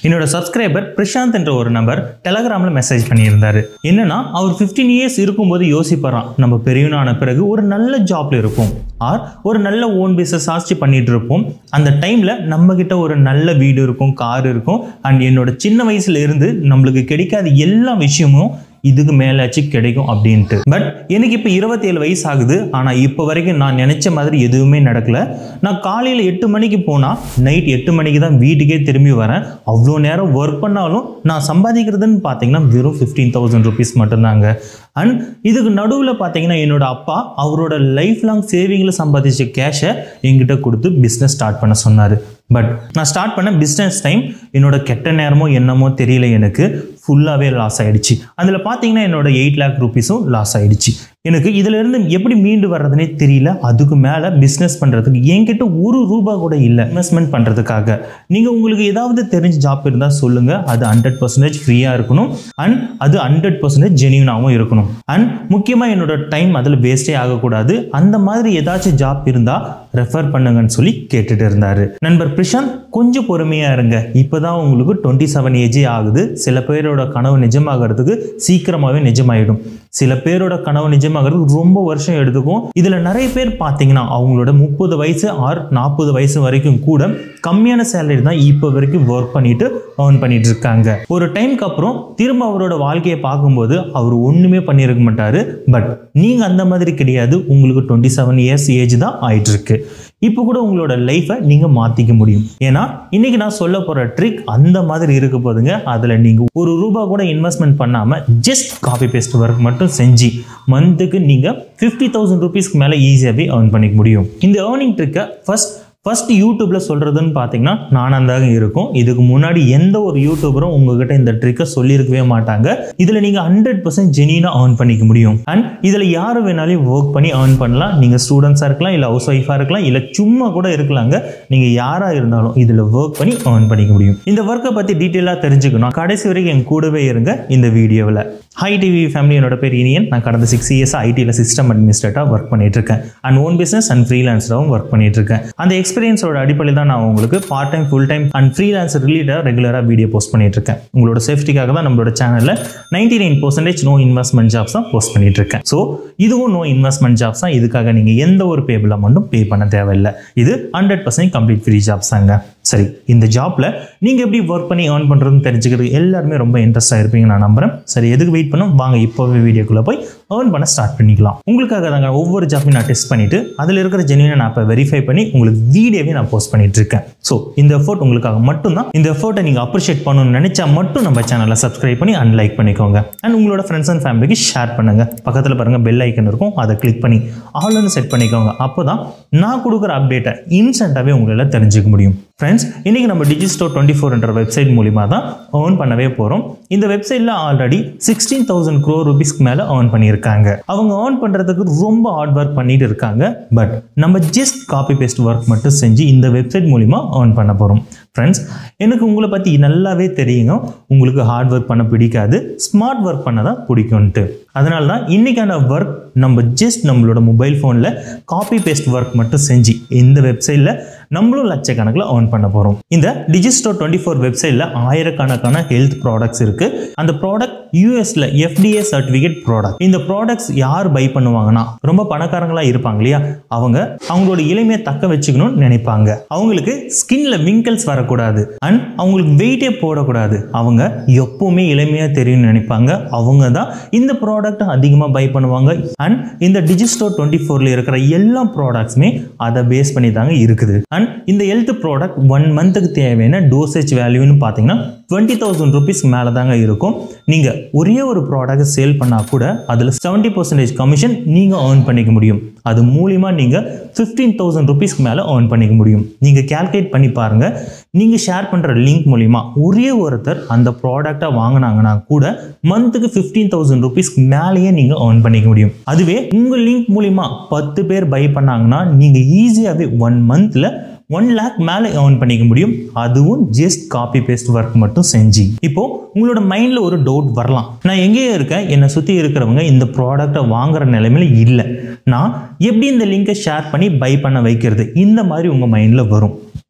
என்னோட சப்ஸ்கிரைபர் பிரசாந்த் என்ற ஒரு நபர் டெலகிராம்ல மெசேஜ் பண்ணியிருந்தாரு என்னன்னா அவர் 15 இயர்ஸ் இருக்கும்போது யோசிப்பாராம் நம்ம பெரியவனான பிறகு ஒரு நல்ல ஜாப்ல இருப்போம் ஆர் ஒரு நல்ல ஓன் பிஸ்னஸ் ஆட்சி பண்ணிட்டு இருப்போம் அந்த டைம்ல நம்ம கிட்ட ஒரு நல்ல வீடு இருக்கும் கார் இருக்கும் அண்ட் என்னோட சின்ன வயசுல இருந்து நம்மளுக்கு கிடைக்காத எல்லா விஷயமும் இதுக்கு மேலாச்சு கிடைக்கும் அப்படின்ட்டு பட் எனக்கு இப்போ இருபத்தேழு வயசு ஆகுது ஆனால் இப்போ வரைக்கும் நான் நினச்ச மாதிரி எதுவுமே நடக்கல நான் காலையில் எட்டு மணிக்கு போனால் நைட் எட்டு மணிக்கு தான் வீட்டுக்கே திரும்பி வரேன் அவ்வளோ நேரம் ஒர்க் பண்ணாலும் நான் சம்பாதிக்கிறதுன்னு பார்த்தீங்கன்னா வெறும் ஃபிஃப்டீன் தௌசண்ட் ருபீஸ் மட்டும்தாங்க அண்ட் இதுக்கு நடுவில் பார்த்தீங்கன்னா என்னோட அப்பா அவரோட லைஃப் லாங் சேவிங்கில் சம்பாதிச்ச கேஷை என்கிட்ட கொடுத்து பிஸ்னஸ் ஸ்டார்ட் பண்ண சொன்னார் பட் நான் ஸ்டார்ட் பண்ண பிஸ்னஸ் டைம் என்னோட கெட்ட நேரமோ என்னமோ தெரியல எனக்கு ஃபுல்லாகவே லாஸ் ஆயிடுச்சு அதில் பார்த்தீங்கன்னா என்னோட எயிட் லேக் ருபீஸும் லாஸ் ஆயிடுச்சு எனக்கு இதுல இருந்து எப்படி மீண்டு வர்றதுனே தெரியல அதுக்கு மேலே பிஸ்னஸ் பண்ணுறதுக்கு என்கிட்ட ஒரு ரூபா கூட இல்லை இன்வெஸ்ட்மெண்ட் பண்ணுறதுக்காக நீங்கள் உங்களுக்கு ஏதாவது தெரிஞ்ச ஜாப் இருந்தால் சொல்லுங்கள் அது ஹண்ட்ரட் பர்சன்டேஜ் ஃப்ரீயாக இருக்கணும் அண்ட் அது ஹண்ட்ரட் பர்சன்டேஜ் ஜெனியூனாகவும் இருக்கணும் அண்ட் முக்கியமாக என்னோட டைம் அதில் வேஸ்டே ஆகக்கூடாது அந்த மாதிரி ஏதாச்சும் ஜாப் இருந்தால் ரெஃபர் பண்ணுங்கன்னு சொல்லி கேட்டுட்டு இருந்தாரு நண்பர் பிரசாந்த் கொஞ்சம் பொறுமையாக இருங்க இப்போதான் உங்களுக்கு டுவெண்ட்டி செவன் ஏஜே ஆகுது சில பேரோட கனவு நிஜமாகிறதுக்கு சீக்கிரமாகவே நிஜமாயிடும் சில பேரோட கனவு நிஜமாகிறதுக்கு ரொம்ப வருஷம் எடுத்துக்கும் இதில் நிறைய பேர் பார்த்தீங்கன்னா அவங்களோட முப்பது வயசு ஆர் நாற்பது வயசு வரைக்கும் கூட கம்மியான சேலரி தான் இப்போ வரைக்கும் ஒர்க் பண்ணிட்டு earn பண்ணிட்டு இருக்காங்க ஒரு டைம்க்கு அப்புறம் திரும்ப அவரோட வாழ்க்கையை பார்க்கும்போது அவர் ஒன்றுமே பண்ணியிருக்க மாட்டாரு பட் நீங்கள் அந்த மாதிரி கிடையாது உங்களுக்கு டுவெண்ட்டி செவன் இயர்ஸ் ஏஜ் தான் ஆயிட்டு இருக்கு இப்போ கூட உங்களோட லைஃப்பை நீங்கள் மாற்றிக்க முடியும் ஏன்னா இன்னைக்கு நான் சொல்ல போகிற ட்ரிக் அந்த மாதிரி இருக்க போதுங்க அதில் நீங்கள் ஒரு ரூபா கூட இன்வெஸ்ட்மெண்ட் பண்ணாமல் ஜஸ்ட் காப்பி பேஸ்ட் ஒர்க் மட்டும் செஞ்சு மந்த்துக்கு நீங்கள் ஃபிஃப்டி தௌசண்ட் ருபீஸ்க்கு மேலே ஈஸியாகவே earn பண்ணிக்க முடியும் இந்த ஏர்னிங் ட்ரிக்கை ஃபர்ஸ்ட் ஃபர்ஸ்ட் யூடியூப்ல சொல்றதுன்னு பார்த்தீங்கன்னா நானாக தான் இருக்கும் இதுக்கு முன்னாடி எந்த ஒரு யூடியூபரும் உங்ககிட்ட இந்த ட்ரிக்கை சொல்லியிருக்கவே மாட்டாங்க இதுல நீங்க ஹண்ட்ரட் பர்சன்ட் ஜெனியூனா earn பண்ணிக்க முடியும் அண்ட் இதுல யாரு வேணாலும் ஒர்க் பண்ணி earn பண்ணலாம் நீங்க ஸ்டூடெண்ட்ஸா இருக்கலாம் இல்ல ஹவுஸ் ஒய்ஃபா இருக்கலாம் இல்ல சும்மா கூட இருக்கலாங்க நீங்க யாரா இருந்தாலும் இதுல ஒர்க் பண்ணி earn பண்ணிக்க முடியும் இந்த ஒர்க்கை பத்தி டீட்டெயிலாக தெரிஞ்சுக்கணும் கடைசி வரைக்கும் என் கூடவே இருங்க இந்த வீடியோவில் ஹை டிவி ஃபேமிலி என்னோட பேர் இனியன் நான் கடந்த சிக்ஸ் இயர்ஸ் ஐடியில் சிஸ்டம் அட்மினிஸ்ட்ரேட்டாக ஒர்க் பண்ணிட்டு இருக்கேன் அண்ட் ஓன் பிஸ்னஸ் அண்ட் ஃப்ரீலான்ஸராகவும் ஒர்க் பண்ணிட்டு இருக்கேன் அந்த எக்ஸ்பீரியன்ஸோட அடிப்படையில் தான் நான் உங்களுக்கு part time full time and freelance ரிலேட்டாக ரெகுலராக வீடியோ போஸ்ட் பண்ணிட்டு இருக்கேன் உங்களோட சேஃப்டிக்காக தான் நம்மளோட சேனலில் ninety nine percentage no investment jobs தான் போஸ்ட் பண்ணிட்டு இருக்கேன் ஸோ இதுவும் நோ இன்வெஸ்ட்மெண்ட் ஜாப்ஸ் தான் இதுக்காக நீங்கள் எந்த ஒரு பேபிள் அமௌண்ட்டும் பே பண்ண தேவையில்லை இது hundred percent complete free jobs தாங்க சரி இந்த ஜாப்ல நீங்க எப்படி ஒர்க் பண்ணி earn பண்றதுன்னு தெரிஞ்சுக்கிறது எல்லாருமே ரொம்ப இன்ட்ரெஸ்டா இருப்பீங்க நான் நம்புறேன் சரி எதுக்கு வெயிட் பண்ணும் வாங்க இப்போவே வீடியோக்குள்ள போய் earn பண்ண ஸ்டார்ட் பண்ணிக்கலாம் உங்களுக்காக தாங்க ஒவ்வொரு ஜாப்பையும் நான் டெஸ்ட் பண்ணிட்டு அதில் இருக்கிற ஜெனியூனை நான் இப்போ வெரிஃபை பண்ணி உங்களுக்கு வீடியோவே நான் போஸ்ட் பண்ணிட்டு இருக்கேன் ஸோ இந்த எஃபோர்ட் உங்களுக்காக மட்டும்தான் இந்த எஃபோர்ட்டை நீங்க அப்ரிஷியேட் பண்ணணும்னு நினைச்சா மட்டும் நம்ம சேனலை சப்ஸ்கிரைப் பண்ணி அண்ட் லைக் பண்ணிக்கோங்க அண்ட் உங்களோட ஃப்ரெண்ட்ஸ் அண்ட் ஃபேமிலிக்கு ஷேர் பண்ணுங்க பக்கத்தில் பாருங்க பெல் ஐக்கன் இருக்கும் அதை கிளிக் பண்ணி ஆல்னு செட் பண்ணிக்கோங்க அப்போதான் நான் கொடுக்குற அப்டேட்டை இன்ஸ்டண்ட்டாகவே உங்களால் தெரிஞ்சுக்க முடியும் ஃப்ரெண்ட்ஸ் இன்னைக்கு நம்ம டிஜிஸ்டோ டுவெண்ட்டி ஃபோர்ன்ற வெப்சைட் மூலிமா தான் earn பண்ணவே போகிறோம் இந்த வெப்சைட்டில் ஆல்ரெடி சிக்ஸ்டீன் தௌசண்ட் க்ரோ ருபீஸ்க்கு மேலே earn பண்ணியிருக்காங்க அவங்க earn பண்ணுறதுக்கு ரொம்ப ஹார்ட் ஒர்க் பண்ணிட்டு இருக்காங்க பட் நம்ம ஜஸ்ட் காப்பி பேஸ்ட் ஒர்க் மட்டும் செஞ்சு இந்த வெப்சைட் மூலிமா earn பண்ண போகிறோம் ஃப்ரெண்ட்ஸ் எனக்கு உங்களை பற்றி நல்லாவே தெரியுங்க உங்களுக்கு ஹார்ட் ஒர்க் பண்ண பிடிக்காது ஸ்மார்ட் ஒர்க் பண்ண தான் பிடிக்கும்ன்ட்டு அதனால தான் இன்னைக்கான ஒர்க் நம்ம ஜஸ்ட் நம்மளோட மொபைல் ஃபோனில் காப்பி பேஸ்ட் ஒர்க் மட்டும் செஞ்சு இந்த வெப்சைட்டில் நம்மளும் லட்சக்கணக்கில் earn பண்ண போகிறோம் இந்த டிஜிஸ்டோ டுவெண்ட்டி ஃபோர் வெப்சைட்டில் ஆயிரக்கணக்கான ஹெல்த் ப்ராடக்ட்ஸ் இருக்கு அந்த ப்ராடக்ட் யூஎஸ்ல எஃப்டிஏ சர்டிஃபிகேட் ப்ராடக்ட் இந்த ப்ராடக்ட்ஸ் யார் பை பண்ணுவாங்கன்னா ரொம்ப பணக்காரங்களா இருப்பாங்க இல்லையா அவங்க அவங்களோட இளமையை தக்க வச்சுக்கணும்னு நினைப்பாங்க அவங்களுக்கு ஸ்கின்ல விங்கிள்ஸ் வரக்கூடாது அண்ட் அவங்களுக்கு வெயிட்டே போடக்கூடாது அவங்க எப்பவுமே இளமையா தெரியும்னு நினைப்பாங்க அவங்க தான் இந்த ப்ராடக்ட் அதிகமாக பை பண்ணுவாங்க அண்ட் இந்த டிஜிஸ்டோ டுவெண்ட்டி ஃபோர்ல இருக்கிற எல்லா ப்ராடக்ட்ஸுமே அதை பேஸ் பண்ணி தாங்க இருக்குது அண்ட் இந்த ஹெல்த் ப்ராடக்ட் ஒன் மந்த்துக்கு தேவையான டோசேஜ் வேல்யூன்னு பார்த்தீங்கன்னா டுவெண்ட்டி தௌசண்ட் ருபீஸ் மேலே தாங்க இருக்கும் நீங்கள் ஒரே ஒரு ப்ராடக்ட் சேல் பண்ணால் கூட அதில் செவன்ட்டி பர்சன்டேஜ் கமிஷன் நீங்கள் earn பண்ணிக்க முடியும் அது மூலிமா நீங்கள் ஃபிஃப்டீன் தௌசண்ட் ருபீஸ்க்கு மேலே earn பண்ணிக்க முடியும் நீங்கள் கால்குலேட் பண்ணி பாருங்கள் நீங்கள் ஷேர் பண்ணுற லிங்க் மூலிமா ஒரே ஒருத்தர் அந்த ப்ராடக்டை வாங்கினாங்கன்னா கூட மந்த்துக்கு ஃபிஃப்டீன் தௌசண்ட் ருபீஸ்க்கு மேலேயே நீங்கள் earn பண்ணிக்க முடியும் அதுவே உங்கள் லிங்க் மூலிமா பத்து பேர் பை பண்ணாங்கன்னா நீங்கள் ஈஸியாகவே ஒன் மந்த்தில் ஒன் லேக் மேலே earn பண்ணிக்க முடியும் அதுவும் ஜஸ்ட் காப்பி பேஸ்ட் ஒர்க் மட்டும் செஞ்சு இப்போ உங்களோட மைண்டில் ஒரு டவுட் வரலாம் நான் எங்கேயோ இருக்கேன் என்னை சுற்றி இருக்கிறவங்க இந்த ப்ராடக்ட்டை வாங்குற நிலைமையில இல்லை நான் எப்படி இந்த லிங்கை ஷேர் பண்ணி பை பண்ண வைக்கிறது இந்த மாதிரி உங்கள் மைண்டில் வரும்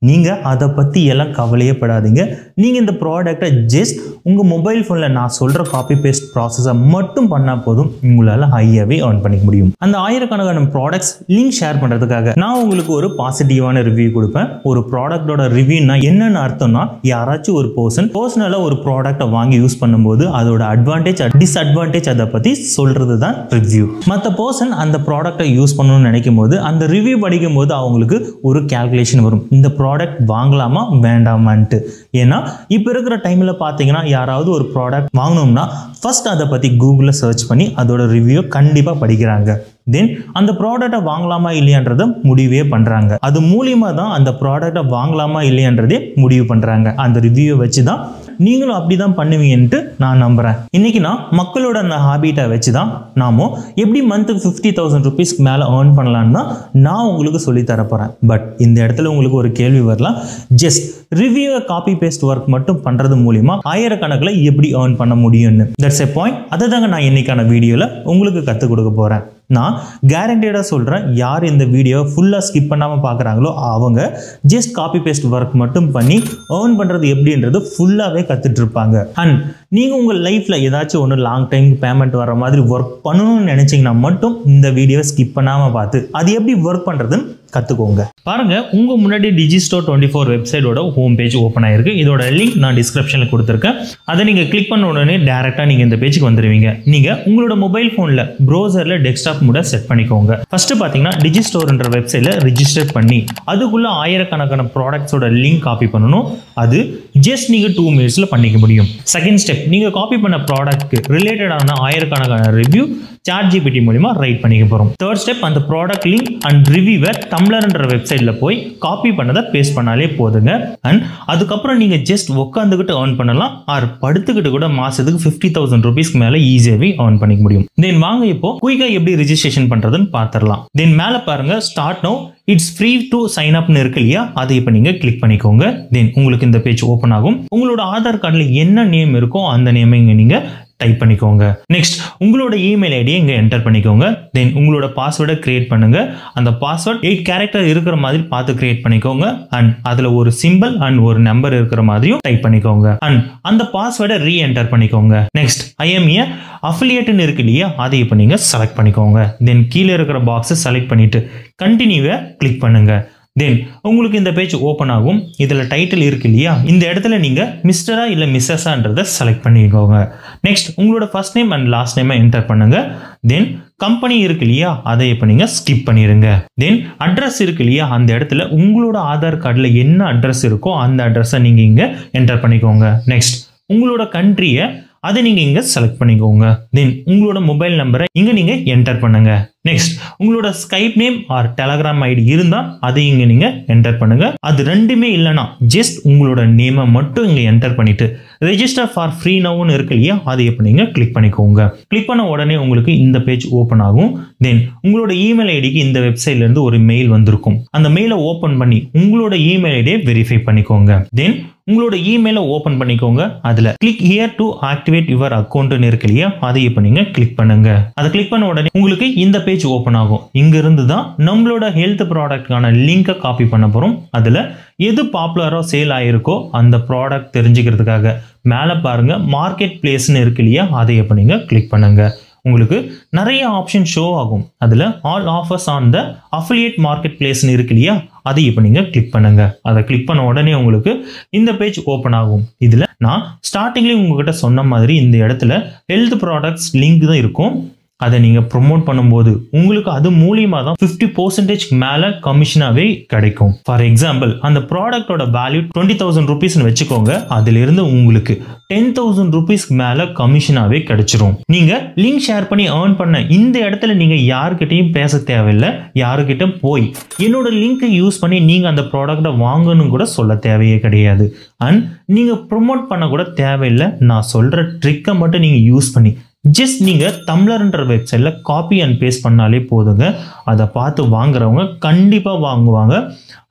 நீங்கள் அதை பற்றி எல்லாம் கவலையே படாதீங்க நீங்கள் இந்த ப்ராடக்டை ஜஸ்ட் உங்கள் மொபைல் ஃபோனில் நான் சொல்கிற காப்பி பேஸ்ட் ப்ராசஸை மட்டும் பண்ணால் போதும் உங்களால் ஹையாகவே earn பண்ணிக்க முடியும் அந்த ஆயிரக்கணக்கான ப்ராடக்ட்ஸ் லிங்க் ஷேர் பண்ணுறதுக்காக நான் உங்களுக்கு ஒரு பாசிட்டிவான ரிவ்யூ கொடுப்பேன் ஒரு ப்ராடக்டோட ரிவ்யூனா என்னென்னு அர்த்தம்னா யாராச்சும் ஒரு பர்சன் பர்சனலாக ஒரு ப்ராடக்ட்டை வாங்கி யூஸ் பண்ணும்போது அதோட அட்வான்டேஜ் டிஸ்அட்வான்டேஜ் அதை பற்றி சொல்கிறது தான் ரிவ்யூ மற்ற பர்சன் அந்த ப்ராடக்ட்டை யூஸ் பண்ணணும்னு நினைக்கும் போது அந்த ரிவ்யூ படிக்கும் போது அவங்களுக்கு ஒரு கேல்குலேஷன் வரும் இந்த ப்ராடக்ட் வாங்கலாமா வேண்டாமான்ட்டு ஏன்னா இப்போ இருக்கிற டைமில் பார்த்தீங்கன்னா யாராவது ஒரு ப்ராடக்ட் வாங்கணும்னா ஃபர்ஸ்ட் அதை பற்றி கூகுளில் சர்ச் பண்ணி அதோட ரிவ்யூ கண்டிப்பாக படிக்கிறாங்க தென் அந்த ப்ராடக்டை வாங்கலாமா இல்லையான்றதை முடிவே பண்ணுறாங்க அது மூலியமா தான் அந்த ப்ராடக்டை வாங்கலாமா இல்லையான்றதே முடிவு பண்ணுறாங்க அந்த ரிவ்யூவை வச்சு தான் நீங்களும் அப்படி தான் பண்ணுவீங்கன்ட்டு நான் நம்புகிறேன் இன்னைக்கு நான் மக்களோட அந்த ஹாபிட்டை வச்சு தான் நாமோ எப்படி மந்த்துக்கு ஃபிஃப்டி தௌசண்ட் ருபீஸ்க்கு மேலே ஏர்ன் பண்ணலான்னு தான் நான் உங்களுக்கு சொல்லி தர போகிறேன் பட் இந்த இடத்துல உங்களுக்கு ஒரு கேள்வி வரலாம் ஜஸ்ட் ரிவ்யூவை காப்பி பேஸ்ட் ஒர்க் மட்டும் பண்ணுறது மூலிமா ஆயிரக்கணக்கில் எப்படி ஏர்ன் பண்ண முடியும்னு தட்ஸ் எ பாயிண்ட் அதை தாங்க நான் இன்னைக்கான வீடியோவில் உங்களுக்கு கற்றுக் கொடுக்க போகிறேன் நான் கேரண்டடாக சொல்கிறேன் யார் இந்த வீடியோவை ஃபுல்லாக ஸ்கிப் பண்ணாமல் பார்க்குறாங்களோ அவங்க ஜஸ்ட் காப்பி பேஸ்ட் ஒர்க் மட்டும் பண்ணி ஏர்ன் பண்ணுறது எப்படின்றது ஃபுல்லாகவே கற்றுட்டு இருப்பாங்க அண்ட் நீங்கள் உங்கள் லைஃப்பில் ஏதாச்சும் ஒன்று லாங் டைம் பேமெண்ட் வர மாதிரி ஒர்க் பண்ணணும்னு நினச்சிங்கன்னா மட்டும் இந்த வீடியோவை ஸ்கிப் பண்ணாமல் பார்த்து அது எப்படி ஒர்க் பண்ணுறதுன்னு கற்றுக்கோங்க பாருங்க உங்கள் முன்னாடி டிஜிஸ்டோர் டுவெண்ட்டி ஃபோர் வெப்சைட்டோட ஹோம் பேஜ் ஓப்பன் ஆயிருக்கு இதோட லிங்க் நான் டிஸ்கிரிப்ஷனில் கொடுத்துருக்கேன் அதை நீங்கள் கிளிக் பண்ண உடனே டேரெக்டாக நீங்கள் இந்த பேஜுக்கு வந்துடுவீங்க நீங்கள் உங்களோட மொபைல் ஃபோனில் ப்ரௌசரில் டெஸ்க்டாப் மூட செட் பண்ணிக்கோங்க ஃபர்ஸ்ட் பார்த்தீங்கன்னா டிஜிஸ்டோர்ன்ற வெப்சைட்டில் ரிஜிஸ்டர் பண்ணி அதுக்குள்ள ஆயிரக்கணக்கான ப்ராடக்ட்ஸோட லிங்க் காப்பி பண்ணணும் அது ஜஸ்ட் நீங்கள் டூ மினிட்ஸில் பண்ணிக்க முடியும் செகண்ட் ஸ்டெப் நீங்கள் காப்பி பண்ண ப்ராடக்ட்க்கு ரிலேட்டடான ஆயிரக்கணக்கான ரிவ்யூ சாட் ஜிபிடி மூலிமா ரைட் பண்ணிக்க போகிறோம் தேர்ட் ஸ்டெப் அந்த ப்ராடக்ட் லிங்க் அண்ட் ரிவ்யூவை டம்ளர்ன்ற வெப்சைட்டில் போய் காப்பி பண்ணதை பேஸ்ட் பண்ணாலே போதுங்க அண்ட் அதுக்கப்புறம் நீங்கள் ஜஸ்ட் உட்காந்துக்கிட்டு ஏர்ன் பண்ணலாம் ஆர் படுத்துக்கிட்டு கூட மாதத்துக்கு ஃபிஃப்டி தௌசண்ட் ருபீஸ்க்கு மேலே ஈஸியாகவே ஏர்ன் பண்ணிக்க முடியும் தென் வாங்க இப்போ குயிக்காக எப்படி ரிஜிஸ்ட்ரேஷன் பண்ணுறதுன்னு பார்த்துடலாம் தென் மேலே பாருங்க start now it's free to sign அப்னு இருக்கு இல்லையா அதை இப்போ நீங்கள் கிளிக் பண்ணிக்கோங்க தென் உங்களுக்கு இந்த பேஜ் ஓப்பன் ஆகும் உங்களோட ஆதார் கார்டில் என்ன நேம் இருக்கோ அந்த நேமை இங்கே நீங்கள் டைப் பண்ணிக்கோங்க நெக்ஸ்ட் உங்களோட இமெயில் ஐடியை இங்கே என்டர் பண்ணிக்கோங்க தென் உங்களோட பாஸ்வேர்டை கிரியேட் பண்ணுங்க அந்த பாஸ்வேர்ட் எயிட் கேரக்டர் இருக்கிற மாதிரி பார்த்து கிரியேட் பண்ணிக்கோங்க அண்ட் அதில் ஒரு சிம்பிள் அண்ட் ஒரு நம்பர் இருக்கிற மாதிரியும் டைப் பண்ணிக்கோங்க அண்ட் அந்த பாஸ்வேர்டை ரீ என்டர் பண்ணிக்கோங்க நெக்ஸ்ட் ஐஎம்ஏ அஃபிலியேட்னு இருக்கு இல்லையா அதை இப்போ நீங்கள் செலக்ட் பண்ணிக்கோங்க தென் கீழே இருக்கிற பாக்ஸை செலக்ட் பண்ணிட்டு கண்டினியூவை கிளிக் பண்ணுங்க தென் உங்களுக்கு இந்த பேஜ் ஓப்பன் ஆகும் இதில் டைட்டில் இருக்கு இல்லையா இந்த இடத்துல நீங்கள் மிஸ்டரா இல்லை மிஸ்ஸஸான்றதை செலக்ட் பண்ணிக்கோங்க நெக்ஸ்ட் உங்களோட ஃபர்ஸ்ட் நேம் அண்ட் லாஸ்ட் நேமை என்டர் பண்ணுங்க தென் கம்பெனி இருக்கு இல்லையா அதை இப்போ நீங்கள் ஸ்கிப் பண்ணிடுங்க தென் அட்ரஸ் இருக்கு இல்லையா அந்த இடத்துல உங்களோட ஆதார் கார்டில் என்ன அட்ரஸ் இருக்கோ அந்த அட்ரஸை நீங்கள் இங்கே என்டர் பண்ணிக்கோங்க நெக்ஸ்ட் உங்களோட கண்ட்ரியை அதை நீங்கள் இங்கே செலக்ட் பண்ணிக்கோங்க தென் உங்களோட மொபைல் நம்பரை இங்கே நீங்கள் என்டர் பண்ணுங்க நெக்ஸ்ட் உங்களோட Skype name or Telegram ID இருந்தால் அதை இங்கே நீங்கள் என்டர் பண்ணுங்க அது ரெண்டுமே இல்லைனா ஜஸ்ட் உங்களோட நேமை மட்டும் இங்கே என்டர் பண்ணிட்டு ரெஜிஸ்டர் ஃபார் ஃப்ரீ நவுன்னு இருக்கு இல்லையா அதை இப்போ நீங்கள் கிளிக் பண்ணிக்கோங்க கிளிக் பண்ண உடனே உங்களுக்கு இந்த பேஜ் ஓப்பன் ஆகும் தென் உங்களோட இமெயில் ஐடிக்கு இந்த வெப்சைட்லேருந்து ஒரு மெயில் வந்திருக்கும் அந்த மெயிலை ஓப்பன் பண்ணி உங்களோட இமெயில் ஐடியை வெரிஃபை பண்ணிக்கோங்க தென் உங்களோட இமெயிலை ஓப்பன் பண்ணிக்கோங்க அதில் click here to activate your அக்கௌண்ட்னு இருக்கு இல்லையா அதை இப்போ நீங்கள் கிளிக் பண்ணுங்க அதை கிளிக் பண்ண உடனே உங்களுக்கு இந்த பேஜ் ஓப்பன் ஆகும் இங்க இருந்து தான் நம்மளோட ஹெல்த் ப்ராடக்ட்கான லிங்கை காப்பி பண்ண போகிறோம் அதில் எது பாப்புலராக சேல் ஆகிருக்கோ அந்த ப்ராடக்ட் தெரிஞ்சுக்கிறதுக்காக மேலே பாருங்க மார்க்கெட் பிளேஸ்னு இருக்கு இல்லையா அதை இப்போ நீங்கள் கிளிக் பண்ணுங்க உங்களுக்கு நிறைய ஆப்ஷன் ஷோ ஆகும் அதில் all offers on the affiliate market பிளேஸ்னு இருக்கு இல்லையா அதை இப்போ நீங்கள் கிளிக் பண்ணுங்க அதை கிளிக் பண்ண உடனே உங்களுக்கு இந்த பேஜ் ஓப்பன் ஆகும் இதில் நான் ஸ்டார்டிங்லேயே உங்ககிட்ட சொன்ன மாதிரி இந்த இடத்துல ஹெல்த் ப்ராடக்ட்ஸ் லிங்க் தான் இருக்கும் அதை நீங்கள் ப்ரொமோட் பண்ணும்போது உங்களுக்கு அது மூலியமாக தான் ஃபிஃப்டி பர்சன்டேஜ் மேலே கமிஷனாகவே கிடைக்கும் ஃபார் எக்ஸாம்பிள் அந்த ப்ராடக்டோட வேல்யூ டுவெண்ட்டி தௌசண்ட் ருபீஸ்னு வச்சுக்கோங்க அதிலிருந்து உங்களுக்கு டென் தௌசண்ட் ருபீஸ்க்கு மேலே கமிஷனாகவே கிடைச்சிரும் நீங்கள் லிங்க் ஷேர் பண்ணி ஏர்ன் பண்ண இந்த இடத்துல நீங்கள் யாருக்கிட்டையும் பேச தேவையில்லை யாருக்கிட்ட போய் என்னோட லிங்க்கை யூஸ் பண்ணி நீங்கள் அந்த ப்ராடக்டை வாங்கணும் கூட சொல்ல தேவையே கிடையாது அண்ட் நீங்கள் ப்ரொமோட் பண்ண கூட தேவையில்லை நான் சொல்கிற ட்ரிக்கை மட்டும் நீங்கள் யூஸ் பண்ணி ஜஸ்ட் நீங்கள் தம்ளர்ன்ற வெப்சைட்டில் காப்பி அண்ட் பேஸ்ட் பண்ணாலே போதுங்க அதை பார்த்து வாங்குறவங்க கண்டிப்பாக வாங்குவாங்க அண்ட்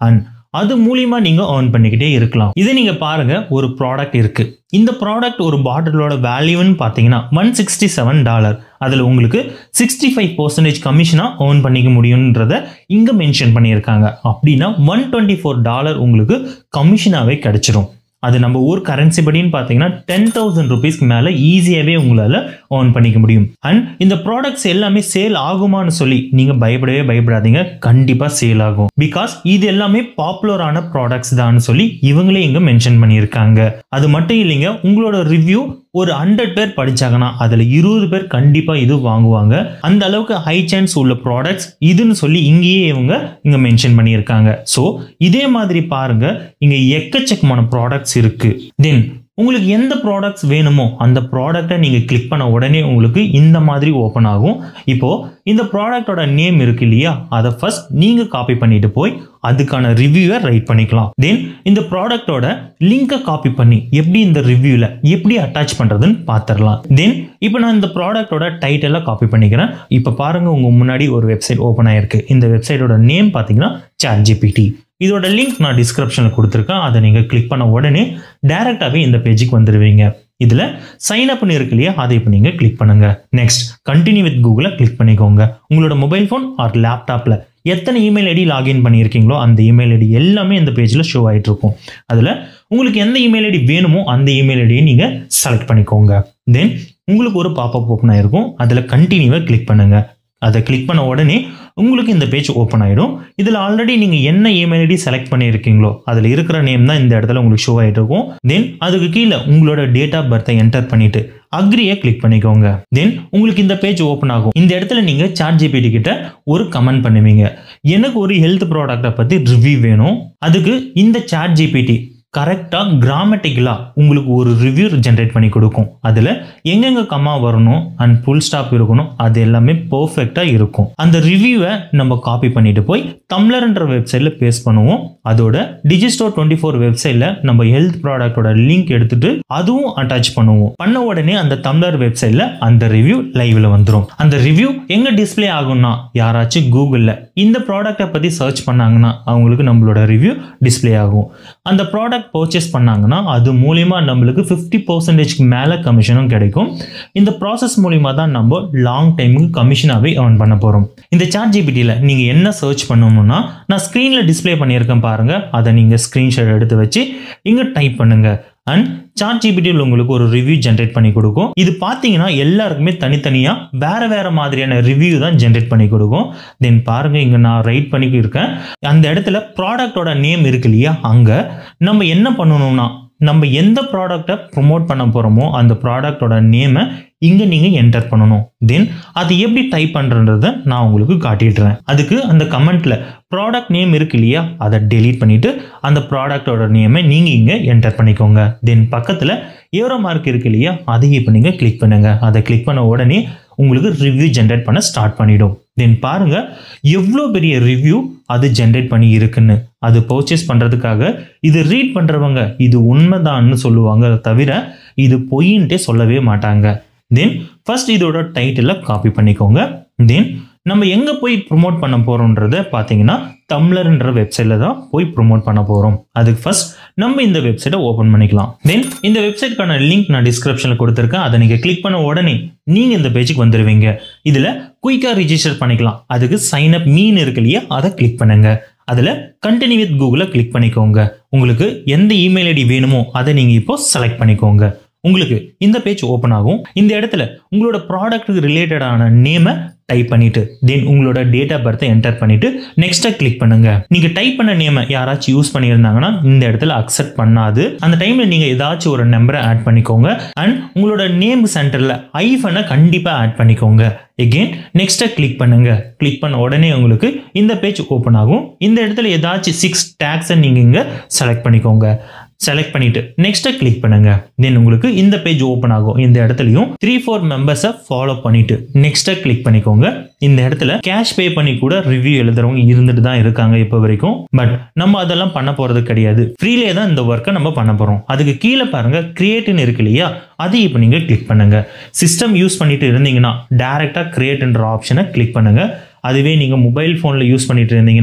அது மூலியமா நீங்க earn பண்ணிக்கிட்டே இருக்கலாம் இதை நீங்க பாருங்க ஒரு ப்ராடக்ட் இருக்கு இந்த ப்ராடக்ட் ஒரு பாட்டிலோட வேல்யூன்னு பார்த்தீங்கன்னா ஒன் சிக்ஸ்டி செவன் டாலர் அதில் உங்களுக்கு சிக்ஸ்டி ஃபைவ் பர்சன்டேஜ் கமிஷனாக ஏர்ன் பண்ணிக்க முடியுன்றத இங்கே மென்ஷன் பண்ணியிருக்காங்க அப்படின்னா ஒன் டுவெண்ட்டி ஃபோர் டாலர் உங்களுக்கு கமிஷனாகவே கிடைச்சிரும் அது நம்ம ஊர் கரன்சி படின்னு பார்த்தீங்கன்னா டென் தௌசண்ட் ருபீஸ்க்கு மேலே ஈஸியாகவே உங்களால் ஏர்ன் பண்ணிக்க முடியும் அண்ட் இந்த ப்ராடக்ட்ஸ் எல்லாமே சேல் ஆகுமான்னு சொல்லி நீங்கள் பயப்படவே பயப்படாதீங்க கண்டிப்பாக சேல் ஆகும் பிகாஸ் இது எல்லாமே பாப்புலரான ப்ராடக்ட்ஸ் தான் சொல்லி இவங்களே இங்கே மென்ஷன் பண்ணியிருக்காங்க அது மட்டும் இல்லைங்க உங்களோட ரிவ்யூ ஒரு ஹண்ட்ரட் பேர் படிச்சாங்கன்னா அதில் இருபது பேர் கண்டிப்பாக இது வாங்குவாங்க அந்த அளவுக்கு ஹை சான்ஸ் உள்ள ப்ராடக்ட்ஸ் இதுன்னு சொல்லி இங்கேயே இவங்க இங்கே மென்ஷன் பண்ணியிருக்காங்க ஸோ இதே மாதிரி பாருங்க இங்கே எக்கச்சக்கமான ப்ராடக்ட்ஸ் இருக்கு தென் உங்களுக்கு எந்த ப்ராடக்ட்ஸ் வேணுமோ அந்த ப்ராடக்டை நீங்கள் கிளிக் பண்ண உடனே உங்களுக்கு இந்த மாதிரி ஓப்பன் ஆகும் இப்போ இந்த ப்ராடக்டோட நேம் இருக்கு இல்லையா அதை ஃபர்ஸ்ட் நீங்கள் காப்பி பண்ணிட்டு போய் அதுக்கான ரிவ்யூவை ரைட் பண்ணிக்கலாம் தென் இந்த ப்ராடக்டோட லிங்கை காப்பி பண்ணி எப்படி இந்த ரிவ்யூவில் எப்படி அட்டாச் பண்ணுறதுன்னு பார்த்துடலாம் தென் இப்போ நான் இந்த ப்ராடக்டோட டைட்டிலை காப்பி பண்ணிக்கிறேன் இப்போ பாருங்க உங்கள் முன்னாடி ஒரு வெப்சைட் ஓப்பன் ஆயிருக்கு இந்த வெப்சைட்டோட நேம் பார்த்தீங்கன்னா சாட் ஜிபிடி இதோட லிங்க் நான் டிஸ்கிரிப்ஷனில் கொடுத்துருக்கேன் அதை நீங்கள் கிளிக் பண்ண உடனே டேரெக்டாகவே இந்த பேஜுக்கு வந்துடுவீங்க இதில் சைன் அப்னு இருக்கு இல்லையா அதை இப்போ நீங்கள் கிளிக் பண்ணுங்க நெக்ஸ்ட் கண்டினியூ வித் கூகுளை கிளிக் பண்ணிக்கோங்க உங்களோட மொபைல் ஃபோன் ஆர் லேப்டாப்பில் எத்தனை இமெயில் ஐடி லாகின் பண்ணியிருக்கீங்களோ அந்த இமெயில் ஐடி எல்லாமே இந்த பேஜில் ஷோ ஆகிட்டு இருக்கும் அதில் உங்களுக்கு எந்த இமெயில் ஐடி வேணுமோ அந்த இமெயில் ஐடியை நீங்கள் செலக்ட் பண்ணிக்கோங்க தென் உங்களுக்கு ஒரு பாப்பப் ஓப்பன் ஆயிருக்கும் அதில் கண்டினியூவை கிளிக் பண்ணுங்க அதை கிளிக் பண்ண உடனே உங்களுக்கு இந்த பேஜ் ஓப்பன் ஆகிடும் இதில் ஆல்ரெடி நீங்கள் என்ன இமெயில் ஐடி செலக்ட் பண்ணியிருக்கீங்களோ அதில் இருக்கிற நேம் தான் இந்த இடத்துல உங்களுக்கு ஷோ ஆகிட்டு இருக்கும் தென் அதுக்கு கீழே உங்களோட டேட் ஆஃப் பர்த்தை என்டர் பண்ணிட்டு அக்ரியை கிளிக் பண்ணிக்கோங்க தென் உங்களுக்கு இந்த பேஜ் ஓப்பன் ஆகும் இந்த இடத்துல நீங்கள் சாட் ஜிபிடி கிட்ட ஒரு கமெண்ட் பண்ணுவீங்க எனக்கு ஒரு ஹெல்த் ப்ராடக்ட்டை பற்றி ரிவ்யூ வேணும் அதுக்கு இந்த சாட் ஜிபிடி கரெக்டாக கிராமட்டிக்கலாக உங்களுக்கு ஒரு ரிவ்யூ ஜென்ரேட் பண்ணி கொடுக்கும் அதில் எங்கெங்கே கம்மா வரணும் அண்ட் ஃபுல் ஸ்டாப் இருக்கணும் அது எல்லாமே பர்ஃபெக்டாக இருக்கும் அந்த ரிவ்யூவை நம்ம காப்பி பண்ணிட்டு போய் தம்ளர்ன்ற வெப்சைட்டில் பேஸ்ட் பண்ணுவோம் அதோட டிஜிஸ்டோர் டுவெண்ட்டி ஃபோர் வெப்சைட்டில் நம்ம ஹெல்த் ப்ராடக்டோட லிங்க் எடுத்துட்டு அதுவும் அட்டாச் பண்ணுவோம் பண்ண உடனே அந்த தம்ளர் வெப்சைட்டில் அந்த ரிவ்யூ லைவ்ல வந்துடும் அந்த ரிவ்யூ எங்கே டிஸ்ப்ளே ஆகும்னா யாராச்சும் கூகுளில் இந்த ப்ராடக்ட்டை பற்றி சர்ச் பண்ணாங்கன்னா அவங்களுக்கு நம்மளோட ரிவ்யூ டிஸ்ப்ளே ஆகும் அந்த ப்ராடக்ட் பர்ச்சேஸ் பண்ணாங்கன்னா அது மூலியமா நம்மளுக்கு ஃபிஃப்டி பர்சன்டேஜ்க்கு மேலே கமிஷனும் கிடைக்கும் இந்த ப்ராசஸ் மூலியமா தான் நம்ம லாங் டைமுக்கு கமிஷனாகவே earn பண்ண போகிறோம் இந்த சாட் ஜிபிடியில் நீங்கள் என்ன சர்ச் பண்ணணும்னா நான் ஸ்க்ரீனில் டிஸ்ப்ளே பண்ணியிருக்கேன் பாருங்க அதை நீங்கள் ஸ்க்ரீன்ஷாட் எடுத்து வச்சு இங்கே டைப் பண்ணுங்க அண்ட் சாட் ஜிபிடியில் உங்களுக்கு ஒரு ரிவ்யூ ஜென்ரேட் பண்ணி கொடுக்கும் இது பார்த்தீங்கன்னா எல்லாருக்குமே தனித்தனியாக வேற வேற மாதிரியான ரிவ்யூ தான் ஜென்ரேட் பண்ணி கொடுக்கும் தென் பாருங்க இங்கே நான் ரைட் பண்ணி இருக்கேன் அந்த இடத்துல ப்ராடக்டோட நேம் இருக்கு இல்லையா அங்கே நம்ம என்ன பண்ணணும்னா நம்ம எந்த ப்ராடக்டை ப்ரொமோட் பண்ண போகிறோமோ அந்த ப்ராடக்டோட நேமை இங்கே நீங்கள் என்டர் பண்ணணும் தென் அது எப்படி டைப் பண்ணுறன்றத நான் உங்களுக்கு காட்டிடுறேன் அதுக்கு அந்த கமெண்ட்டில் ப்ராடக்ட் நேம் இருக்கு இல்லையா அதை டெலீட் பண்ணிவிட்டு அந்த ப்ராடக்டோட நேமை நீங்கள் இங்கே என்டர் பண்ணிக்கோங்க தென் பக்கத்தில் ஏரோ மார்க் இருக்கு இல்லையா அதையும் இப்போ நீங்கள் கிளிக் பண்ணுங்கள் அதை கிளிக் பண்ண உடனே உங்களுக்கு ரிவ்யூ ஜென்ரேட் பண்ண ஸ்டார்ட் பண்ணிடும் தென் பாருங்க எவ்வளோ பெரிய ரிவ்யூ அது ஜென்ரேட் பண்ணி இருக்குன்னு அது பர்ச்சேஸ் பண்ணுறதுக்காக இது ரீட் பண்ணுறவங்க இது உண்மைதான்னு சொல்லுவாங்க தவிர இது பொய்ன்ட்டே சொல்லவே மாட்டாங்க தென் ஃபர்ஸ்ட் இதோட டைட்டிலை காப்பி பண்ணிக்கோங்க தென் நம்ம எங்கே போய் ப்ரொமோட் பண்ண போகிறோன்றத பார்த்தீங்கன்னா தம்ளர்ன்ற வெப்சைட்டில் தான் போய் ப்ரொமோட் பண்ண போகிறோம் அதுக்கு ஃபர்ஸ்ட் நம்ம இந்த வெப்சைட்டை ஓப்பன் பண்ணிக்கலாம் தென் இந்த வெப்சைட்க்கான லிங்க் நான் டிஸ்கிரிப்ஷனில் கொடுத்துருக்கேன் அதை நீங்கள் கிளிக் பண்ண உடனே நீங்கள் இந்த பேஜுக்கு வந்துடுவீங்க இதில் குயிக்காக ரிஜிஸ்டர் பண்ணிக்கலாம் அதுக்கு சைன் அப் மீன் இருக்கு இல்லையா அதை கிளிக் பண்ணுங்க அதில் கண்டினியூ வித் கூகுளை கிளிக் பண்ணிக்கோங்க உங்களுக்கு எந்த இமெயில் ஐடி வேணுமோ அதை நீங்கள் இப்போ செலக்ட் பண்ணிக்கோங்க உங்களுக்கு இந்த பேஜ் ஓப்பன் ஆகும் இந்த இடத்துல உங்களோட ப்ராடக்ட்டுக்கு ரிலேட்டடான நேமை டைப் பண்ணிட்டு தென் உங்களோட டேட் ஆஃப் பர்த்தை என்டர் பண்ணிட்டு நெக்ஸ்ட்டை கிளிக் பண்ணுங்க நீங்க டைப் பண்ண நேமை யாராச்சும் யூஸ் பண்ணியிருந்தாங்கன்னா இந்த இடத்துல அக்செப்ட் பண்ணாது அந்த டைம்ல நீங்க ஏதாச்சும் ஒரு நம்பரை ஆட் பண்ணிக்கோங்க அண்ட் உங்களோட நேம் சென்டர்ல ஐஃபனை கண்டிப்பா ஆட் பண்ணிக்கோங்க எகெயின் நெக்ஸ்ட்டை கிளிக் பண்ணுங்க கிளிக் பண்ண உடனே உங்களுக்கு இந்த பேஜ் ஓப்பன் ஆகும் இந்த இடத்துல ஏதாச்சும் சிக்ஸ் டேக்ஸை நீங்க இங்க செலக்ட் பண்ணிக்கோங்க செலக்ட் பண்ணிட்டு நெக்ஸ்ட்டை கிளிக் பண்ணுங்க தென் உங்களுக்கு இந்த பேஜ் ஓப்பன் ஆகும் இந்த இடத்துலையும் த்ரீ ஃபோர் மெம்பர்ஸை ஃபாலோ பண்ணிட்டு நெக்ஸ்ட்டை கிளிக் பண்ணிக்கோங்க இந்த இடத்துல கேஷ் பே பண்ணி கூட ரிவ்யூ எழுதுறவங்க இருந்துட்டு தான் இருக்காங்க இப்போ வரைக்கும் பட் நம்ம அதெல்லாம் பண்ண போறது கிடையாது ஃப்ரீலே தான் இந்த ஒர்க்கை நம்ம பண்ண போறோம் அதுக்கு கீழே பாருங்க கிரியேட்னு இருக்கு இல்லையா அதை இப்போ நீங்க கிளிக் பண்ணுங்க சிஸ்டம் யூஸ் பண்ணிட்டு இருந்தீங்கன்னா டேரெக்டாக கிரியேட்ன்ற ஆப்ஷனை கிளிக் பண்ணுங்க அதுவே நீங்கள் மொபைல் ஃபோனில் யூஸ் பண்ணிட்டு இருந்தீங்கன்னா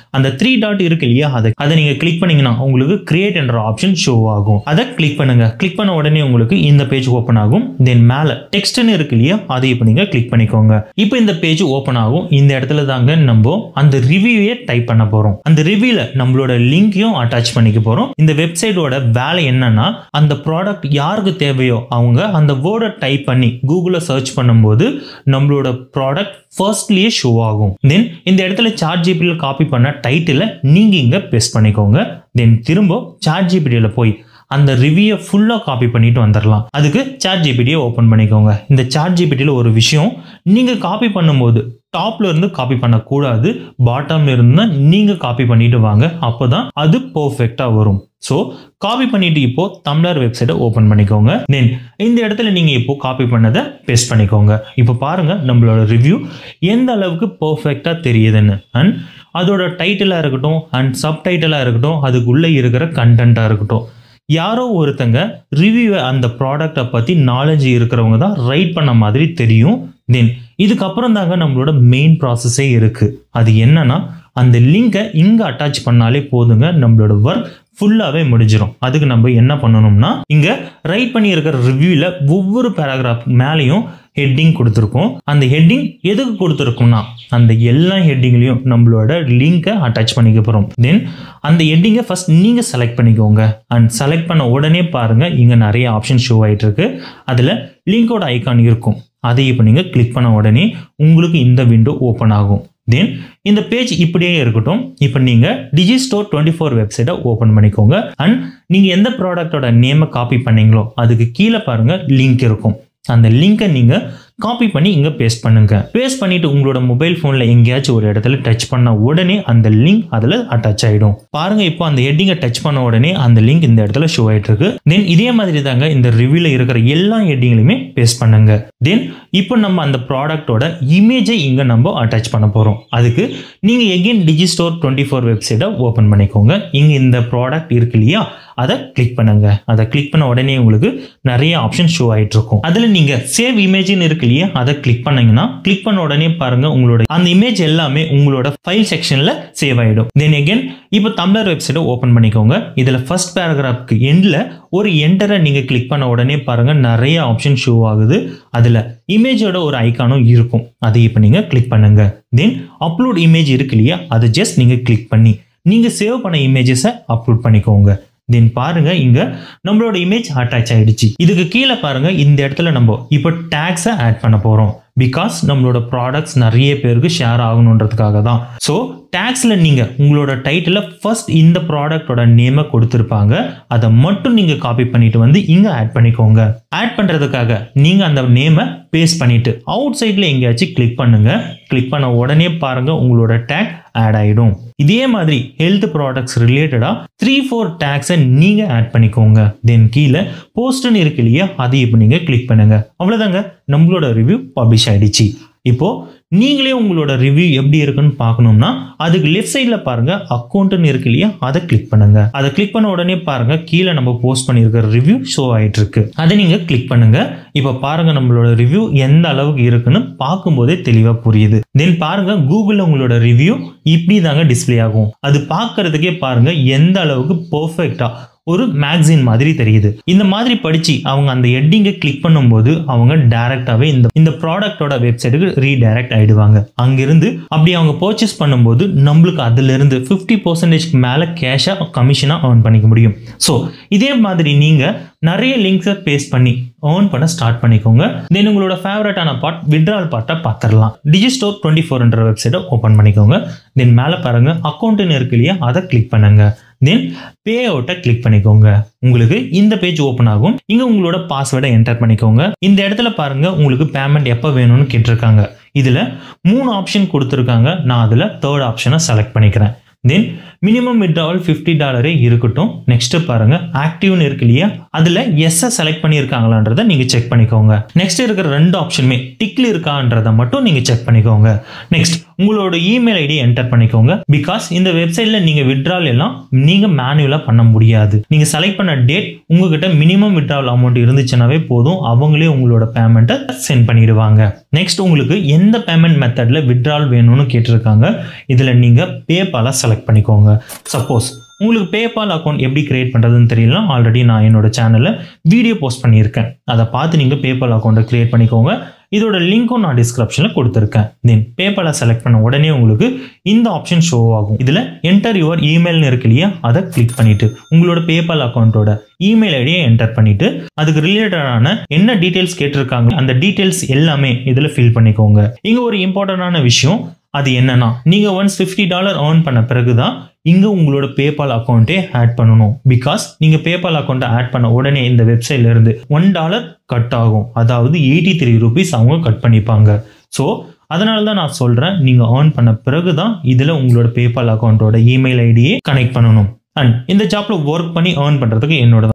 அந்த த்ரீ டாட் இருக்கு இல்லையா அதை அதை நீங்க கிளிக் பண்ணீங்கன்னா உங்களுக்கு கிரியேட் என்ற ஆப்ஷன் ஷோ ஆகும் அதை கிளிக் பண்ணுங்க கிளிக் பண்ண உடனே உங்களுக்கு இந்த பேஜ் ஓப்பன் ஆகும் தென் மேல டெக்ஸ்ட்னு இருக்கு இல்லையா அதை இப்போ நீங்க கிளிக் பண்ணிக்கோங்க இப்போ இந்த பேஜ் ஓப்பன் ஆகும் இந்த இடத்துல தாங்க நம்ம அந்த ரிவ்யூவே டைப் பண்ண போறோம் அந்த ரிவ்யூல நம்மளோட லிங்கையும் அட்டாச் பண்ணிக்க போறோம் இந்த வெப்சைட்டோட வேலை என்னன்னா அந்த ப்ராடக்ட் யாருக்கு தேவையோ அவங்க அந்த வேர்டை டைப் பண்ணி கூகுளில் சர்ச் பண்ணும்போது நம்மளோட ப்ராடக்ட் ஃபர்ஸ்ட்லயே ஷோ ஆகும் தென் இந்த இடத்துல சார்ட் ஜிபியில் காப்பி பண்ண டைட்டிலை நீங்க இங்க பேஸ்ட் பண்ணிக்கோங்க தென் திரும்ப சார்ட் ஜிபிடியில் போய் அந்த ரிவ்யூயை ஃபுல்லாக காப்பி பண்ணிட்டு வந்துடலாம் அதுக்கு சார்ட் ஜிபிடியை ஓப்பன் பண்ணிக்கோங்க இந்த சார்ட் ஜிபிடியில் ஒரு விஷயம் நீங்கள் காப்பி பண்ணும்போது டாப்ல இருந்து காப்பி பண்ணக்கூடாது பாட்டம்ல இருந்து நீங்கள் காப்பி பண்ணிட்டு வாங்க அப்போதான் அது பர்ஃபெக்டாக வரும் ஸோ காப்பி பண்ணிட்டு இப்போ தமிழர் வெப்சைட்டை ஓப்பன் பண்ணிக்கோங்க தென் இந்த இடத்துல நீங்கள் இப்போ காப்பி பண்ணதை பேஸ்ட் பண்ணிக்கோங்க இப்போ பாருங்க நம்மளோட ரிவ்யூ எந்த அளவுக்கு பர்ஃபெக்டாக தெரியுதுன்னு அண்ட் அதோட டைட்டிலாக இருக்கட்டும் அண்ட் சப்டைட்டிலாக இருக்கட்டும் அதுக்குள்ளே இருக்கிற கண்டென்ட்டாக இருக்கட்டும் யாரோ ஒருத்தங்க ரிவ்யூவை அந்த ப்ராடக்டை பற்றி நாலேஜ் இருக்கிறவங்க தான் ரைட் பண்ண மாதிரி தெரியும் தென் இதுக்கப்புறம் தாங்க நம்மளோட மெயின் ப்ராசஸே இருக்குது அது என்னன்னா அந்த லிங்கை இங்கே அட்டாச் பண்ணாலே போதுங்க நம்மளோட ஒர்க் ஃபுல்லாகவே முடிஞ்சிடும் அதுக்கு நம்ம என்ன பண்ணணும்னா இங்கே ரைட் பண்ணி இருக்கிற ரிவ்யூவில் ஒவ்வொரு பேராகிராஃப் மேலேயும் ஹெட்டிங் கொடுத்துருக்கோம் அந்த ஹெட்டிங் எதுக்கு கொடுத்துருக்கோம்னா அந்த எல்லா ஹெட்டிங்லையும் நம்மளோட லிங்கை அட்டாச் பண்ணிக்க போகிறோம் தென் அந்த ஹெட்டிங்கை ஃபர்ஸ்ட் நீங்கள் செலக்ட் பண்ணிக்கோங்க அண்ட் செலக்ட் பண்ண உடனே பாருங்கள் இங்கே நிறைய ஆப்ஷன் ஷோ ஆகிட்டு இருக்கு அதில் லிங்கோட ஐகான் இருக்கும் அதை இப்போ நீங்கள் கிளிக் பண்ண உடனே உங்களுக்கு இந்த விண்டோ ஓப்பன் ஆகும் தென் இந்த பேஜ் இப்படியே இருக்கட்டும் இப்போ நீங்கள் டிஜி ஸ்டோர் டுவெண்ட்டி ஃபோர் வெப்சைட்டை ஓப்பன் பண்ணிக்கோங்க அண்ட் நீங்கள் எந்த ப்ராடக்டோட நேமை காப்பி பண்ணீங்களோ அதுக்கு கீழே பாருங்கள் லிங்க் இருக்கும் அந்த லிங்கை நீங்கள் காப்பி பண்ணி இங்கே பேஸ்ட் பண்ணுங்க பேஸ்ட் பண்ணிட்டு உங்களோட மொபைல் ஃபோனில் எங்கேயாச்சும் ஒரு இடத்துல டச் பண்ண உடனே அந்த லிங்க் அதில் அட்டாச் ஆகிடும் பாருங்க இப்போ அந்த ஹெட்டிங்கை டச் பண்ண உடனே அந்த லிங்க் இந்த இடத்துல ஷோ ஆயிட்டு இருக்கு தென் இதே மாதிரி தாங்க இந்த ரிவ்யூல இருக்கிற எல்லா ஹெட்டிங்லையுமே பேஸ்ட் பண்ணுங்க தென் இப்போ நம்ம அந்த ப்ராடக்டோட இமேஜை இங்கே நம்ம அட்டாச் பண்ண போகிறோம் அதுக்கு நீங்கள் again Digi Store twenty four வெப்சைட்டை ஓப்பன் பண்ணிக்கோங்க இங்கே இந்த ப்ராடக்ட் இருக்கு இல்லையா அதை கிளிக் பண்ணுங்க அதை கிளிக் பண்ண உடனே உங்களுக்கு நிறைய ஆப்ஷன் ஷோ ஆயிட்டு இருக்கும் அதில் நீங்கள் சேவ் இமேஜ்னு இருக்கு இல்லையா அதை கிளிக் பண்ணீங்கன்னா கிளிக் பண்ண உடனே பாருங்க உங்களோட அந்த இமேஜ் எல்லாமே உங்களோட ஃபைல் செக்ஷனில் சேவ் ஆகிடும் தென் எகெயின் இப்போ தமிழர் வெப்சைட்டை ஓப்பன் பண்ணிக்கோங்க இதில் ஃபர்ஸ்ட் பேராகிராஃப்க்கு எண்டில் ஒரு என்டரை நீங்கள் கிளிக் பண்ண உடனே பாருங்க நிறைய ஆப்ஷன் ஷோ ஆகுது அதில் இமேஜோட ஒரு ஐக்கானும் இருக்கும் அதை இப்போ நீங்கள் கிளிக் பண்ணுங்க தென் அப்லோட் இமேஜ் இருக்கு இல்லையா அதை ஜஸ்ட் நீங்கள் கிளிக் பண்ணி நீங்கள் சேவ் பண்ண இமேஜஸை அப்லோட் பண்ணிக்கோங்க தென் பாருங்க இங்க நம்மளோட இமேஜ் அட்டாச் ஆயிடுச்சு இதுக்கு கீழே பாருங்க இந்த இடத்துல நம்ம இப்போ டேக்ஸை ஆட் பண்ண போறோம் பிகாஸ் நம்மளோட ப்ராடக்ட்ஸ் நிறைய பேருக்கு ஷேர் ஆகணுன்றதுக்காக தான் ஸோ டேக்ஸில் நீங்கள் உங்களோட டைட்டில் ஃபர்ஸ்ட் இந்த ப்ராடக்டோட நேமை கொடுத்துருப்பாங்க அதை மட்டும் நீங்கள் காப்பி பண்ணிட்டு வந்து இங்கே ஆட் பண்ணிக்கோங்க ஆட் பண்ணுறதுக்காக நீங்கள் அந்த நேமை பேஸ்ட் பண்ணிட்டு அவுட் சைடில் எங்கேயாச்சும் கிளிக் பண்ணுங்க கிளிக் பண்ண உடனே பாருங்க உங்களோட டேக் ஆட் ஆகிடும் இதே மாதிரி ஹெல்த் ப்ராடக்ட்ஸ் ரிலேட்டடாக த்ரீ ஃபோர் டேக்ஸை நீங்கள் ஆட் பண்ணிக்கோங்க தென் கீழே போஸ்ட்னு இருக்கு இல்லையா அதை இப்போ நீங்கள் கிளிக் பண்ணுங்க அவ்வளோதாங்க நம்மளோட ரிவ்யூ பப்ளிஷ் ஆயிடுச்சு இப்போ நீங்களே உங்களோட ரிவ்யூ எப்படி இருக்குன்னு பார்க்கணும்னா அதுக்கு லெஃப்ட் சைடில் பாருங்க அக்கௌண்ட்னு இருக்கு இல்லையா அதை கிளிக் பண்ணுங்க அதை கிளிக் பண்ண உடனே பாருங்க கீழே நம்ம போஸ்ட் பண்ணியிருக்கிற ரிவ்யூ ஷோ ஆயிட்டு இருக்கு அதை நீங்க கிளிக் பண்ணுங்க இப்போ பாருங்க நம்மளோட ரிவ்யூ எந்த அளவுக்கு இருக்குன்னு பார்க்கும்போதே தெளிவாக புரியுது தென் பாருங்க கூகுளில் உங்களோட ரிவ்யூ இப்படி தாங்க டிஸ்ப்ளே ஆகும் அது பார்க்கறதுக்கே பாருங்க எந்த அளவுக்கு பர்ஃபெக்டா ஒரு மேக்சின் மாதிரி தெரியுது இந்த மாதிரி படிச்சு அவங்க அந்த ஹெட்டிங்கை கிளிக் பண்ணும்போது அவங்க டைரக்டாவே இந்த இந்த ப்ராடக்டோட வெப்சைட்டுக்கு ரீடைரக்ட் ஆயிடுவாங்க அங்கிருந்து அப்படி அவங்க பர்ச்சேஸ் பண்ணும்போது நம்மளுக்கு அதுல இருந்து ஃபிஃப்டி பர்சன்டேஜ்க்கு மேல கேஷா கமிஷனா earn பண்ணிக்க முடியும் ஸோ இதே மாதிரி நீங்க நிறைய லிங்க்ஸை பேஸ்ட் பண்ணி earn பண்ண ஸ்டார்ட் பண்ணிக்கோங்க தென் உங்களோட ஃபேவரட்டான பார்ட் விட்ரால் பார்ட்டை பார்த்துடலாம் டிஜிஸ்டோர் டுவெண்ட்டி ஃபோர்ன்ற வெப்சைட்டை ஓப்பன் பண்ணிக்கோங்க தென் மேலே பாருங்க அக்கௌண்ட்டுன்னு இருக்கு இல்லையா அதை கிளிக் பண்ணுங்க தென் பே அவுட்டை கிளிக் பண்ணிக்கோங்க உங்களுக்கு இந்த பேஜ் ஓப்பன் ஆகும் இங்க உங்களோட பாஸ்வேர்டை என்டர் பண்ணிக்கோங்க இந்த இடத்துல பாருங்க உங்களுக்கு பேமெண்ட் எப்போ வேணும்னு கேட்டிருக்காங்க இதுல மூணு ஆப்ஷன் கொடுத்துருக்காங்க நான் அதுல தேர்ட் ஆப்ஷனை செலக்ட் பண்ணிக்கிறேன் தென் மினிமம் விட்ராவல் ஃபிஃப்டி டாலரே இருக்கட்டும் நெக்ஸ்ட் பாருங்க ஆக்டிவ்னு இருக்கு இல்லையா அதுல எஸ் செலக்ட் பண்ணியிருக்காங்களான்றதை நீங்க செக் பண்ணிக்கோங்க நெக்ஸ்ட் இருக்கிற ரெண்டு ஆப்ஷனுமே டிக்ல இருக்கான்றதை மட்டும் நீங்க செக் பண்ணிக்கோங்க நெக்ஸ்ட் உங்களோட இமெயில் ஐடி என்டர் பண்ணிக்கோங்க பிகாஸ் இந்த வெப்சைட்ல நீங்க விட்ரால் எல்லாம் நீங்க மேனுவலா பண்ண முடியாது நீங்க செலக்ட் பண்ண டேட் உங்ககிட்ட மினிமம் விட்ரால் அமௌண்ட் இருந்துச்சுனாவே போதும் அவங்களே உங்களோட பேமெண்ட்டை சென்ட் பண்ணிடுவாங்க நெக்ஸ்ட் உங்களுக்கு எந்த பேமெண்ட் மெத்தட்ல விட்ரால் வேணும்னு கேட்டிருக்காங்க இதுல நீங்க பேபாலை செலக்ட் பண்ணிக்கோங்க சப்போஸ் உங்களுக்கு பேபால் அக்கௌண்ட் எப்படி கிரியேட் பண்ணுறதுன்னு தெரியல ஆல்ரெடி நான் என்னோட சேனலில் வீடியோ போஸ்ட் பண்ணியிருக்கேன் அதை பார்த்து நீங்கள் பேபால் அக்கௌண்ட்டை கிரியேட் பண்ணிக்கோங்க இதோட லிங்க்கும் நான் டிஸ்கிரிப்ஷனில் கொடுத்துருக்கேன் தென் பேபாலை செலக்ட் பண்ண உடனே உங்களுக்கு இந்த ஆப்ஷன் ஷோ ஆகும் இதில் என்டர் யுவர் இமெயில்னு இருக்கு இல்லையா அதை கிளிக் பண்ணிட்டு உங்களோட பேபால் அக்கௌண்ட்டோட இமெயில் ஐடியை என்டர் பண்ணிட்டு அதுக்கு ரிலேட்டடான என்ன டீட்டெயில்ஸ் கேட்டிருக்காங்க அந்த டீட்டெயில்ஸ் எல்லாமே இதில் ஃபில் பண்ணிக்கோங்க இங்கே ஒரு இம்பார்ட்டண்டான விஷயம் அது என்னன்னா நீங்கள் ஒன்ஸ் ஃபிஃப்டி டாலர் ஏர்ன் பண்ண பிறகு தான் இங்கே உங்களோட பேபால் அக்கௌண்ட்டே ஆட் பண்ணணும் பிகாஸ் நீங்கள் பேபால் அக்கௌண்ட்டை ஆட் பண்ண உடனே இந்த வெப்சைட்ல இருந்து ஒன் டாலர் கட் ஆகும் அதாவது எயிட்டி த்ரீ ருபீஸ் அவங்க கட் பண்ணிப்பாங்க ஸோ அதனால தான் நான் சொல்கிறேன் நீங்கள் ஏர்ன் பண்ண பிறகு தான் இதில் உங்களோட பேபால் அக்கௌண்ட்டோட இமெயில் ஐடியை கனெக்ட் பண்ணணும் அண்ட் இந்த ஜாப்ல ஒர்க் பண்ணி ஏர்ன் பண்ணுறதுக்கு என்னோட